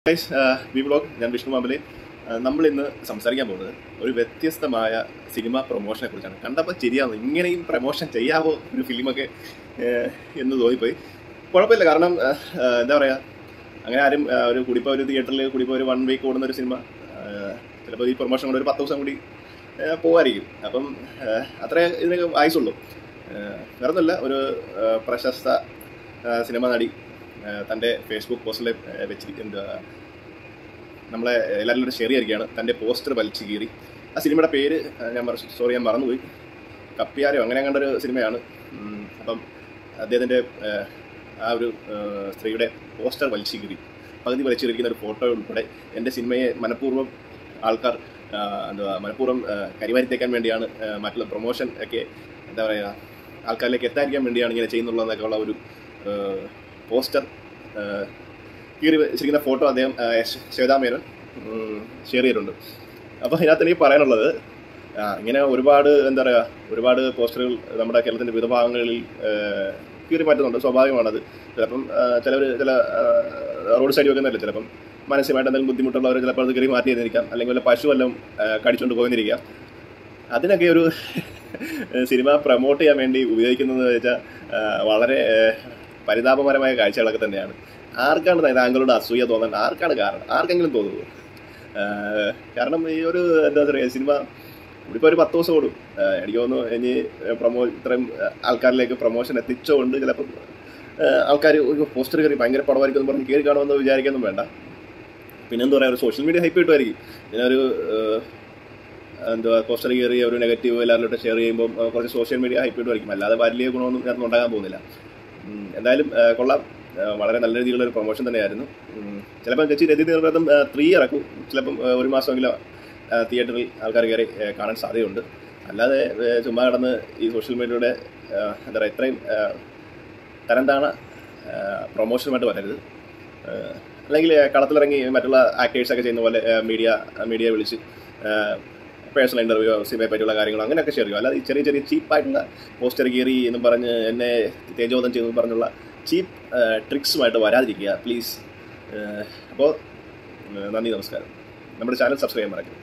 guys we blog ഞാൻ വിഷ്ണു മാമ്പലി നമ്മൾ ഇന്ന് സംസാരിക്കാൻ പോകുന്നത് ഒരു വ്യത്യസ്തമായ സിനിമ പ്രൊമോഷനെ കുറിച്ചാണ് കണ്ടപ്പോൾ ശരിയാവുന്നു ഇങ്ങനെയും പ്രൊമോഷൻ ചെയ്യാവോ ഒരു ഫിലിമൊക്കെ ഏഹ്, എന്ന് തോന്നിപ്പോയി കുഴപ്പമില്ല കാരണം ഏഹ്, ഏഹ്, എന്താ പറയുക അങ്ങനെ ആരും ഏഹ്, ഒരു കൂടിപ്പോൾ ഒരു തിയേറ്ററിൽ കൂടിപ്പോൾ ഒരു വൺ വീക്ക് ഓടുന്ന ഒരു സിനിമ ചിലപ്പോൾ ഈ പ്രൊമോഷൻ കൊണ്ട് ഒരു പത്ത് ദിവസം കൂടി ഏഹ്, പോവായിരിക്കും അപ്പം ഏഹ്, അത്രേ ഇതിനൊക്കെ ആയുസുള്ളൂ ഏഹ്, വേറെ ഒന്നുമില്ല ഒരു ഏഹ്, പ്രശസ്ത ഏഹ്, സിനിമ നടി ഏഹ്, തൻ്റെ ഫേസ്ബുക്ക് പോസ്റ്റിൽ വെച്ചിരിക്കുന്ന നമ്മളെ എല്ലാവരും ഷെയർ ചെയ്തിരിക്കുകയാണ് തൻ്റെ പോസ്റ്റർ വലിച്ചു കീറി ആ സിനിമയുടെ പേര് ഏഹ്, ഞാൻ സോറി ഞാൻ മറന്നുപോയി കപ്പിയാരോ അങ്ങനെ കണ്ടൊരു സിനിമയാണ് ഉം, അപ്പം അദ്ദേഹത്തിൻ്റെ ഏഹ്, ആ ഒരു ഏഹ്, സ്ത്രീയുടെ പോസ്റ്റർ വലിച്ചു കീറി പകുതി വലിച്ചു കീറിക്കുന്ന ഒരു ഫോട്ടോ ഉൾപ്പെടെ എൻ്റെ സിനിമയെ മനഃപൂർവ്വം ആൾക്കാർ ആഹ്, എന്തുവാ മനഃപൂർവ്വം ആഹ്, കരിവാരിത്തേക്കാൻ വേണ്ടിയാണ് ആഹ്, മറ്റുള്ള പ്രൊമോഷൻ ഒക്കെ എന്താ പറയുക ആൾക്കാരിലേക്ക് എത്താതിരിക്കാൻ വേണ്ടിയാണ് ഇങ്ങനെ ചെയ്യുന്നുള്ളതെന്നൊക്കെ ഉള്ള ഒരു ഏഹ്, പോസ്റ്റർ ഏഹ്, കീറി വെച്ചിരിക്കുന്ന ഫോട്ടോ അദ്ദേഹം ഏഹ്, ശ്വ- ശ്വേതാ മേനോൻ ഉം, ഷെയർ ചെയ്തിട്ടുണ്ട് അപ്പോൾ ഇതിനകത്ത് എനിക്ക് പറയാനുള്ളത് ആ, ഇങ്ങനെ ഒരുപാട് എന്താ പറയുക ഒരുപാട് പോസ്റ്ററുകൾ നമ്മുടെ കേരളത്തിൻ്റെ വിവിധ ഭാഗങ്ങളിൽ ഏഹ്, കീറി മാറ്റുന്നുണ്ട് സ്വാഭാവികമാണത് ചിലപ്പം ചിലവർ ചില റോഡ് സൈഡ് വെക്കുന്നതല്ലേ ചിലപ്പം മാനസികമായിട്ട് എന്തെങ്കിലും ബുദ്ധിമുട്ടുള്ളവർ ചിലപ്പോൾ അത് കീറി മാറ്റി തന്നിരിക്കാം അല്ലെങ്കിൽ വല്ല പശു വല്ലതും ഏഹ്, കടിച്ചുകൊണ്ട് പോയിരിക്കാം അതിനൊക്കെ ഒരു സിനിമ പ്രൊമോട്ട് ചെയ്യാൻ വേണ്ടി ഉപയോഗിക്കുന്നത് വെച്ചാൽ വളരെ ഏഹ്, പരിതാപകരമായ കാഴ്ചകളൊക്കെ തന്നെയാണ് ആർക്കാണ് താങ്കളുടെ അസൂയ തോന്നാൻ ആർക്കാണ് കാരണം ആർക്കെങ്കിലും തോന്നുന്നു ഏഹ്, കാരണം ഈ ഒരു എന്താ പറയുക സിനിമ ഇപ്പോൾ ഒരു പത്ത് ദിവസം ഓടും ഏഹ്, എനിക്ക് തോന്നുന്നു ഇനി പ്രൊമോ ഇത്രയും ആൾക്കാരിലേക്ക് പ്രൊമോഷൻ എത്തിച്ചുകൊണ്ട് ചിലപ്പം ആൾക്കാർ ഒരു പോസ്റ്റർ കയറി ഭയങ്കര പടമായിരിക്കും എന്ന് പറഞ്ഞ് കയറി കാണുമെന്ന് വിചാരിക്കൊന്നും വേണ്ട പിന്നെന്താ പറയുക ഒരു സോഷ്യൽ മീഡിയ ഹൈപ്പ് കിട്ടുമായിരിക്കും ഇതിനൊരു ഏഹ്, എന്തുവാ പോസ്റ്റർ കയറി ഒരു നെഗറ്റീവ് എല്ലാവരിലോട്ട് ഷെയർ ചെയ്യുമ്പോൾ ഏഹ്, കുറച്ച് സോഷ്യൽ മീഡിയ ഹൈപ്പ് കിട്ടുമായിരിക്കും അല്ലാതെ വലിയ ഗുണമൊന്നും ഇതിനകത്ത് ഉണ്ടാകാൻ പോകുന്നില്ല ഉം, എന്തായാലും ഏഹ്, കൊള്ളാം ഏഹ്, വളരെ നല്ല രീതിയിലുള്ള ഒരു പ്രൊമോഷൻ തന്നെയായിരുന്നു ഉം, ചിലപ്പം ചേച്ചി രതി നിർവ്രതം ത്രീ ഇറക്കും ചിലപ്പം ഏഹ്, ഒരു മാസമെങ്കിലും ഏഹ്, തിയേറ്ററിൽ ആൾക്കാർ കയറി ഏഹ്, കാണാൻ സാധ്യതയുണ്ട് അല്ലാതെ ഏഹ്, ചുമ്മാ കടന്ന് ഈ സോഷ്യൽ മീഡിയയുടെ ഏഹ്, എന്താ പറയുക ഇത്രയും ഏഹ്, തരം താണ പ്രൊമോഷനുമായിട്ട് വരരുത് ഏഹ്, അല്ലെങ്കിൽ കളത്തിലിറങ്ങി മറ്റുള്ള ആക്ടേഴ്സൊക്കെ ചെയ്യുന്ന പോലെ മീഡിയ മീഡിയ വിളിച്ച് പേഴ്സണൽ ഇൻ്റർവ്യൂ സിനിമയെ പറ്റിയുള്ള കാര്യങ്ങളോ അങ്ങനെയൊക്കെ ഷെയർ ചെയ്യും അല്ലാതെ ഈ ചെറിയ ചെറിയ ചീപ്പായിട്ടുള്ള പോസ്റ്റർ കീറി എന്നും പറഞ്ഞ് എന്നെ തേജോധം ചെയ്തു പറഞ്ഞുള്ള ചീപ്പ് ട്രിക്സുമായിട്ട് വരാതിരിക്കുക പ്ലീസ് അപ്പോൾ നന്ദി നമസ്കാരം നമ്മുടെ ചാനൽ സബ്സ്ക്രൈബ് ചെയ്യാൻ മറക്കരുത്